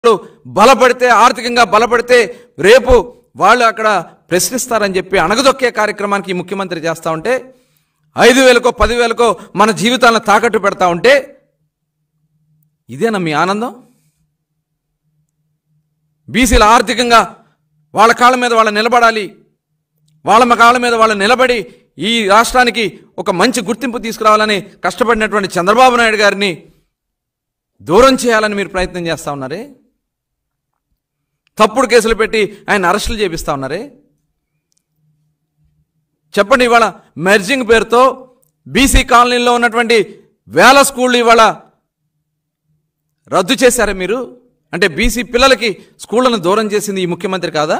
వాళ్ళు బలపడితే ఆర్థికంగా బలపడితే రేపు వాళ్ళు అక్కడ ప్రశ్నిస్తారని చెప్పి అణగదొక్కే కార్యక్రమానికి ఈ ముఖ్యమంత్రి చేస్తూ ఉంటే ఐదు వేలకో పదివేలకో మన జీవితాలను తాకట్టు పెడతా ఉంటే ఇదేనా మీ ఆనందం బీసీలు ఆర్థికంగా వాళ్ళ కాళ్ళ మీద వాళ్ళు నిలబడాలి వాళ్ళ కాళ్ళ మీద వాళ్ళు నిలబడి ఈ రాష్ట్రానికి ఒక మంచి గుర్తింపు తీసుకురావాలని కష్టపడినటువంటి చంద్రబాబు నాయుడు గారిని దూరం చేయాలని మీరు ప్రయత్నం చేస్తూ ఉన్నారే తప్పుడు కేసులు పెట్టి ఆయన అరెస్టులు చేపిస్తా ఉన్నారే చెప్పండి ఇవాళ మెర్జింగ్ పేరుతో బీసీ కాలనీలో ఉన్నటువంటి వేల స్కూళ్ళు ఇవాళ రద్దు చేశారా మీరు అంటే బీసీ పిల్లలకి స్కూళ్ళను దూరం చేసింది ఈ ముఖ్యమంత్రి కాదా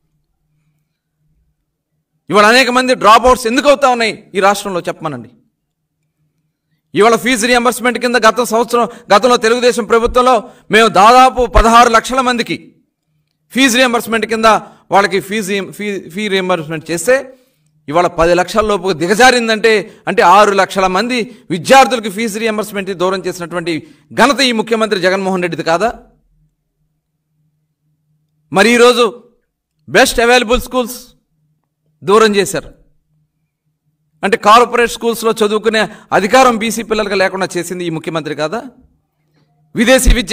ఇవాళ అనేక మంది డ్రాప్ అవుట్స్ ఎందుకు అవుతా ఉన్నాయి ఈ రాష్ట్రంలో చెప్పమనండి ఇవాళ ఫీజు రియంబర్స్మెంట్ కింద గత సంవత్సరం గతంలో తెలుగుదేశం ప్రభుత్వంలో మేము దాదాపు పదహారు లక్షల మందికి ఫీజు రియంబర్స్మెంట్ కింద వాళ్ళకి ఫీజు ఫీ ఫీ రియంబర్స్మెంట్ చేస్తే ఇవాళ పది లక్షల లోపు దిగజారిందంటే అంటే ఆరు లక్షల మంది విద్యార్థులకు ఫీజు రియంబర్స్మెంట్ దూరం చేసినటువంటి ఘనత ఈ ముఖ్యమంత్రి జగన్మోహన్ రెడ్డిది కాదా మరి ఈరోజు బెస్ట్ అవైలబుల్ స్కూల్స్ దూరం చేశారు అంటే కార్పొరేట్ స్కూల్స్లో చదువుకునే అధికారం బీసీ పిల్లలకు లేకుండా చేసింది ఈ ముఖ్యమంత్రి కాదా విదేశీ విద్య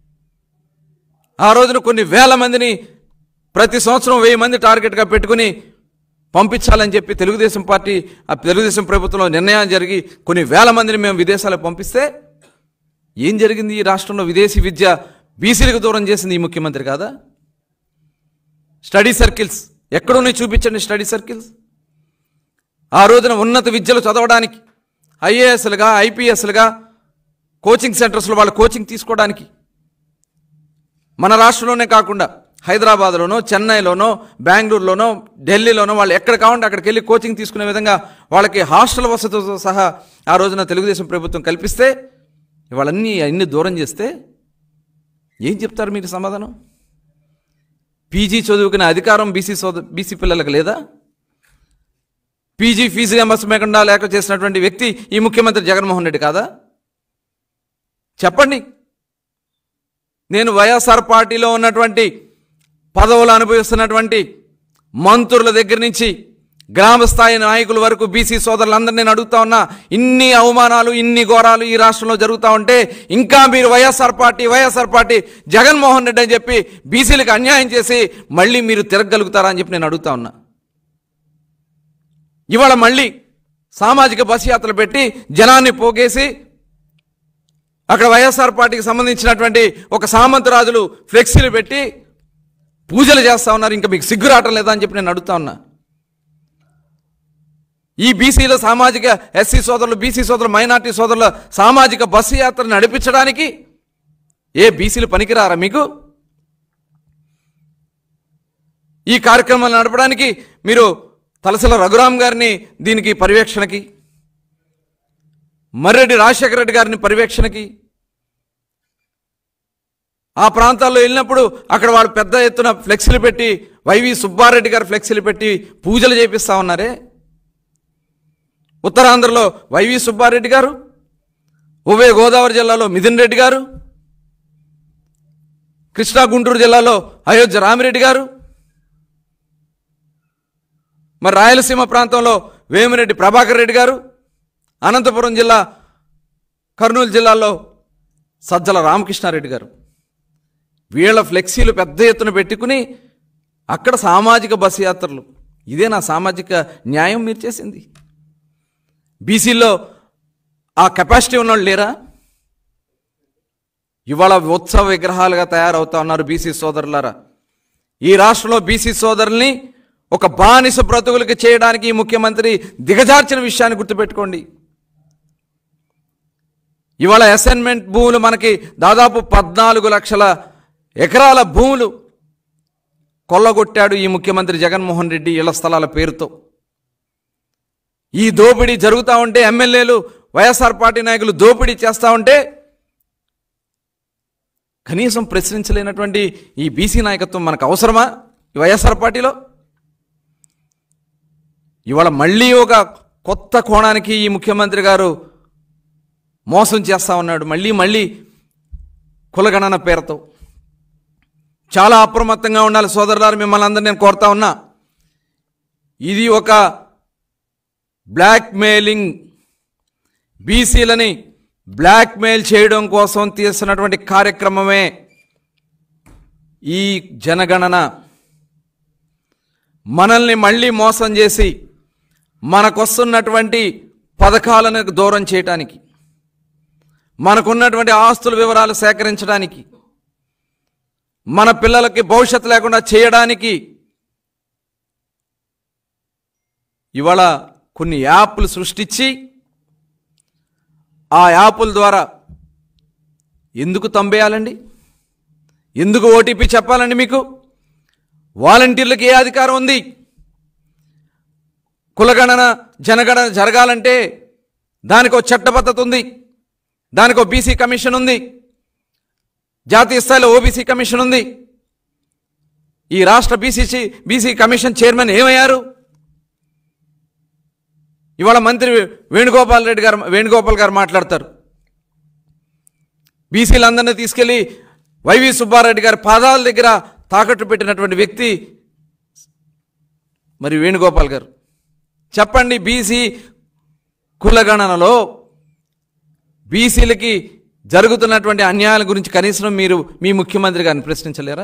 ఆ రోజున కొన్ని వేల మందిని ప్రతి సంవత్సరం వెయ్యి మంది టార్గెట్గా పెట్టుకుని పంపించాలని చెప్పి తెలుగుదేశం పార్టీ ఆ తెలుగుదేశం ప్రభుత్వంలో నిర్ణయం జరిగి కొన్ని వేల మందిని మేము విదేశాలకు పంపిస్తే ఏం జరిగింది ఈ రాష్ట్రంలో విదేశీ విద్య బీసీలకు దూరం చేసింది ఈ ముఖ్యమంత్రి కాదా స్టడీ సర్కిల్స్ ఎక్కడున్నాయి చూపించండి స్టడీ సర్కిల్స్ ఆ రోజున ఉన్నత విద్యలు చదవడానికి ఐఏఎస్లుగా ఐపీఎస్లుగా కోచింగ్ సెంటర్స్లో వాళ్ళు కోచింగ్ తీసుకోవడానికి మన రాష్ట్రంలోనే కాకుండా హైదరాబాద్లోనో చెన్నైలోనో బెంగళూరులోనో ఢిల్లీలోనో వాళ్ళు ఎక్కడ కావాలంటే అక్కడికి వెళ్ళి కోచింగ్ తీసుకునే విధంగా వాళ్ళకి హాస్టల్ వసతితో సహా ఆ రోజున తెలుగుదేశం ప్రభుత్వం కల్పిస్తే ఇవాళన్నీ అన్ని దూరం చేస్తే ఏం చెప్తారు మీరు సమాధానం పీజీ చదువుకునే అధికారం బీసీ సోద బీసీ పిల్లలకు లేదా పీజీ ఫీజు రియంబర్స్మెంట్ లేక చేసినటువంటి వ్యక్తి ఈ ముఖ్యమంత్రి జగన్మోహన్ రెడ్డి కాదా చెప్పండి నేను వైఎస్ఆర్ పార్టీలో ఉన్నటువంటి పదవులు అనుభవిస్తున్నటువంటి మంత్రుల దగ్గర నుంచి గ్రామ స్థాయి నాయకుల వరకు బీసీ సోదరులందరినీ నేను అడుగుతా ఉన్నా ఇన్ని అవమానాలు ఇన్ని ఘోరాలు ఈ రాష్ట్రంలో జరుగుతూ ఉంటే ఇంకా మీరు YSR party YSR party Jaganmohan Reddy అని చెప్పి బీసీలకు అన్యాయం చేసి మళ్ళీ మీరు తిరగలుగుతారా అని చెప్పి నేను అడుగుతా ఉన్నా ఇవాళ మళ్ళీ సామాజిక బస్ యాత్రలు పెట్టి జనాన్ని పోగేసి అక్కడ వైఎస్ఆర్ పార్టీకి సంబంధించినటువంటి ఒక సామంతరాజులు ఫ్లెక్సీలు పెట్టి పూజలు చేస్తా ఉన్నారు ఇంకా మీకు సిగ్గు రావటం లేదా అని చెప్పి నేను అడుగుతా ఉన్నా ఈ బీసీల సామాజిక ఎస్సీ సోదరులు బీసీ సోదరులు మైనార్టీ సోదరుల సామాజిక బస్సు యాత్ర నడిపించడానికి ఏ బీసీలు పనికిరారా మీకు ఈ కార్యక్రమాలు నడపడానికి మీరు తలసల రఘురాం గారిని దీనికి పర్యవేక్షణకి మర్రెడ్డి రాజశేఖర రెడ్డి గారిని పర్యవేక్షణకి ఆ ప్రాంతాల్లో వెళ్ళినప్పుడు అక్కడ వాళ్ళు పెద్ద ఎత్తున ఫ్లెక్సీలు పెట్టి వైవి సుబ్బారెడ్డి గారు ఫ్లెక్సీలు పెట్టి పూజలు చేపిస్తా ఉన్నారే ఉత్తరాంధ్రలో వైవి సుబ్బారెడ్డి గారు ఉభయ గోదావరి జిల్లాలో మిథున్ రెడ్డి గారు కృష్ణా గుంటూరు జిల్లాలో అయోధ్య రామిరెడ్డి గారు మరి రాయలసీమ ప్రాంతంలో వేమిరెడ్డి ప్రభాకర్ రెడ్డి గారు అనంతపురం జిల్లా కర్నూలు జిల్లాలో సజ్జల రామకృష్ణారెడ్డి గారు వీళ్ళ ఫ్లెక్సీలు పెద్ద ఎత్తున పెట్టుకుని అక్కడ సామాజిక బస్సు యాత్రలు ఇదే నా సామాజిక న్యాయం మీరు చేసింది బీసీలో ఆ కెపాసిటీ ఉన్నవాళ్ళు లేరా ఇవాళ ఉత్సవ విగ్రహాలుగా తయారవుతా ఉన్నారు బీసీ సోదరులారా ఈ రాష్ట్రంలో బీసీ సోదరుల్ని ఒక బానిస బ్రతుకులకి చేయడానికి ఈ ముఖ్యమంత్రి దిగజార్చిన విషయాన్ని గుర్తుపెట్టుకోండి ఇవాళ అసైన్మెంట్ భూములు మనకి దాదాపు పద్నాలుగు లక్షల ఎకరాల భూములు కొల్లగొట్టాడు ఈ ముఖ్యమంత్రి జగన్మోహన్ రెడ్డి ఇళ్ల స్థలాల పేరుతో ఈ దోపిడీ జరుగుతూ ఉంటే ఎమ్మెల్యేలు వైఎస్ఆర్ పార్టీ నాయకులు దోపిడీ చేస్తూ ఉంటే కనీసం ప్రశ్నించలేనటువంటి ఈ బీసీ నాయకత్వం మనకు అవసరమా ఈ వైఎస్ఆర్ పార్టీలో ఇవాళ మళ్ళీ ఒక కొత్త కోణానికి ఈ ముఖ్యమంత్రి గారు మోసం చేస్తా ఉన్నాడు మళ్ళీ మళ్ళీ కులగణన పేరుతో చాలా అప్రమత్తంగా ఉండాలి సోదరులారు మిమ్మల్ని అందరినీ నేను కోరుతా ఉన్నా ఇది ఒక బ్లాక్ మెయిలింగ్ బీసీలని బ్లాక్ మెయిల్ చేయడం కోసం తీస్తున్నటువంటి కార్యక్రమమే ఈ జనగణన మనల్ని మళ్ళీ మోసం చేసి మనకొస్తున్నటువంటి పథకాలను దూరం చేయటానికి మనకున్నటువంటి ఆస్తుల వివరాలు సేకరించడానికి మన పిల్లలకి భవిష్యత్తు లేకుండా చేయడానికి ఇవాళ కొన్ని యాప్లు సృష్టించి ఆ యాప్ల ద్వారా ఎందుకు తంబేయాలండి ఎందుకు ఓటీపీ చెప్పాలండి మీకు వాలంటీర్లకు ఏ అధికారం ఉంది కులగణన జనగణన జరగాలంటే దానికి ఒక చట్టబద్ధత ఉంది దానికి ఒక బీసీ కమిషన్ ఉంది జాతీయ స్థాయిలో ఓబీసీ కమిషన్ ఉంది ఈ రాష్ట్ర బీసీసీ బీసీ కమిషన్ చైర్మన్ ఏమయ్యారు ఇవాళ మంత్రి వేణుగోపాల్ రెడ్డి గారు వేణుగోపాల్ గారు మాట్లాడతారు బీసీలందరినీ తీసుకెళ్లి వైవి సుబ్బారెడ్డి గారి పాదాల దగ్గర తాకట్టు పెట్టినటువంటి వ్యక్తి మరి వేణుగోపాల్ గారు చెప్పండి బీసీ కులగణనలో బీసీలకి జరుగుతున్నటువంటి అన్యాయాల గురించి కనీసం మీరు మీ ముఖ్యమంత్రి గారిని ప్రశ్నించలేరా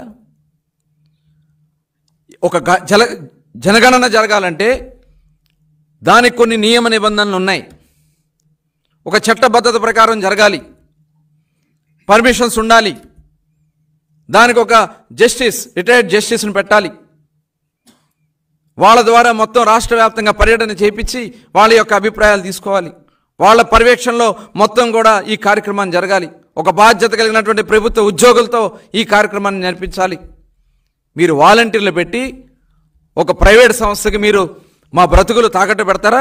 ఒక గ- జల జనగణన జరగాలంటే దానికి కొన్ని నియమ నిబంధనలు ఉన్నాయి ఒక చట్టబద్ధత ప్రకారం జరగాలి పర్మిషన్స్ ఉండాలి దానికి ఒక జస్టిస్ రిటైర్డ్ జస్టిస్ని పెట్టాలి వాళ్ళ ద్వారా మొత్తం రాష్ట్ర వ్యాప్తంగా పర్యటన చేపించి వాళ్ళ యొక్క అభిప్రాయాలు తీసుకోవాలి వాళ్ళ పర్యవేక్షణలో మొత్తం కూడా ఈ కార్యక్రమాన్ని జరగాలి ఒక బాధ్యత కలిగినటువంటి ప్రభుత్వ ఉద్యోగులతో ఈ కార్యక్రమాన్ని నడిపించాలి మీరు వాలంటీర్లు పెట్టి ఒక ప్రైవేట్ సంస్థకి మీరు మా బ్రతుకులు తాకట్టు పెడతారా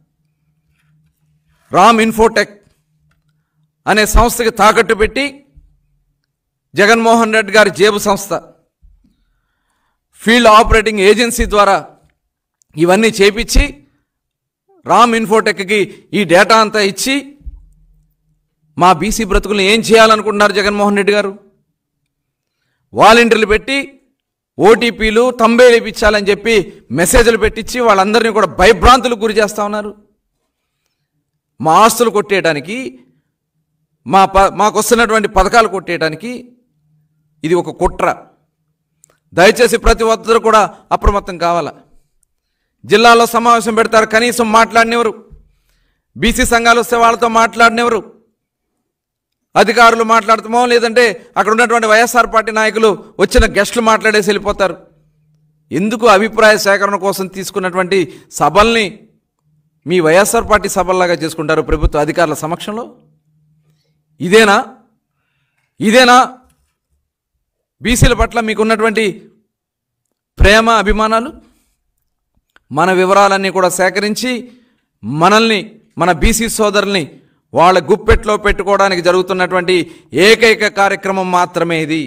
రామ్ ఇన్ఫోటెక్ అనే సంస్థకి తాకట్టు పెట్టి జగన్మోహన్ రెడ్డి గారి జేబు సంస్థ ఫీల్డ్ ఆపరేటింగ్ ఏజెన్సీ ద్వారా ఇవన్నీ చేపించి రామ్ ఇన్ఫోటెక్కి ఈ డేటా అంతా ఇచ్చి మా బీసీ బ్రతుకులను ఏం చేయాలనుకుంటున్నారు జగన్మోహన్ రెడ్డి గారు వాలంటీర్లు పెట్టి ఓటీపీలు తంబేలు ఇప్పించాలని చెప్పి మెసేజ్లు పెట్టించి వాళ్ళందరినీ కూడా భయభ్రాంతులకు గురి చేస్తా ఉన్నారు మా ఆస్తులు కొట్టేయడానికి మా ప మాకు వస్తున్నటువంటి పథకాలు కొట్టేయడానికి ఇది ఒక కుట్ర దయచేసి ప్రతి ఒక్కరు కూడా అప్రమత్తం కావాలా జిల్లాలో సమావేశం పెడతారు కనీసం మాట్లాడినెవరు బీసీ సంఘాలు వస్తే వాళ్ళతో మాట్లాడినెవరు అధికారులు మాట్లాడుతామో లేదంటే అక్కడ ఉన్నటువంటి వైఎస్ఆర్ పార్టీ నాయకులు వచ్చిన గెస్టులు మాట్లాడేసి వెళ్ళిపోతారు ఎందుకు అభిప్రాయ సేకరణ కోసం తీసుకున్నటువంటి సభల్ని మీ వైఎస్ఆర్ పార్టీ సభల్లాగా చేసుకుంటారు ప్రభుత్వ అధికారుల సమక్షంలో ఇదేనా ఇదేనా బీసీల పట్ల మీకున్నటువంటి ప్రేమ అభిమానాలు మన వివరాలన్నీ కూడా సేకరించి మనల్ని మన బీసీ సోదరుల్ని వాళ్ళ గుప్పెట్లో పెట్టుకోవడానికి జరుగుతున్నటువంటి ఏకైక కార్యక్రమం మాత్రమే ఇది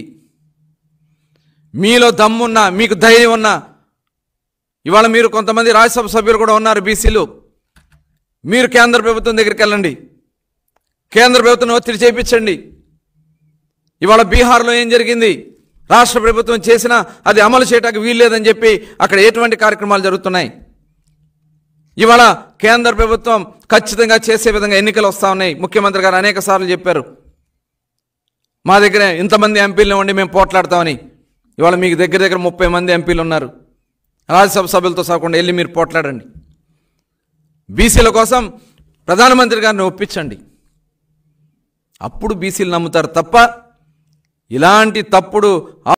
మీలో దమ్మున్నా మీకు ధైర్యం ఉన్నా ఇవాళ మీరు కొంతమంది రాజ్యసభ సభ్యులు కూడా ఉన్నారు బీసీలు మీరు కేంద్ర ప్రభుత్వం దగ్గరికి వెళ్ళండి కేంద్ర ప్రభుత్వం ఒత్తిడి చేయించండి ఇవాళ బీహార్లో ఏం జరిగింది రాష్ట్ర ప్రభుత్వం చేసినా అది అమలు చేయడానికి వీల్లేదని చెప్పి అక్కడ ఎటువంటి కార్యక్రమాలు జరుగుతున్నాయి ఇవాళ కేంద్ర ప్రభుత్వం ఖచ్చితంగా చేసే విధంగా ఎన్నికలు వస్తూ ఉన్నాయి ముఖ్యమంత్రి గారు అనేక సార్లు చెప్పారు మా దగ్గర ఇంతమంది ఎంపీలు ఉండి మేము పోట్లాడతామని ఇవాళ మీకు దగ్గర దగ్గర ముప్పై మంది ఎంపీలు ఉన్నారు రాజ్యసభ సభ్యులతో కాకుండా వెళ్ళి మీరు పోట్లాడండి బీసీల కోసం ప్రధానమంత్రి గారిని ఒప్పించండి అప్పుడు బీసీలు నమ్ముతారు తప్ప ఇలాంటి తప్పుడు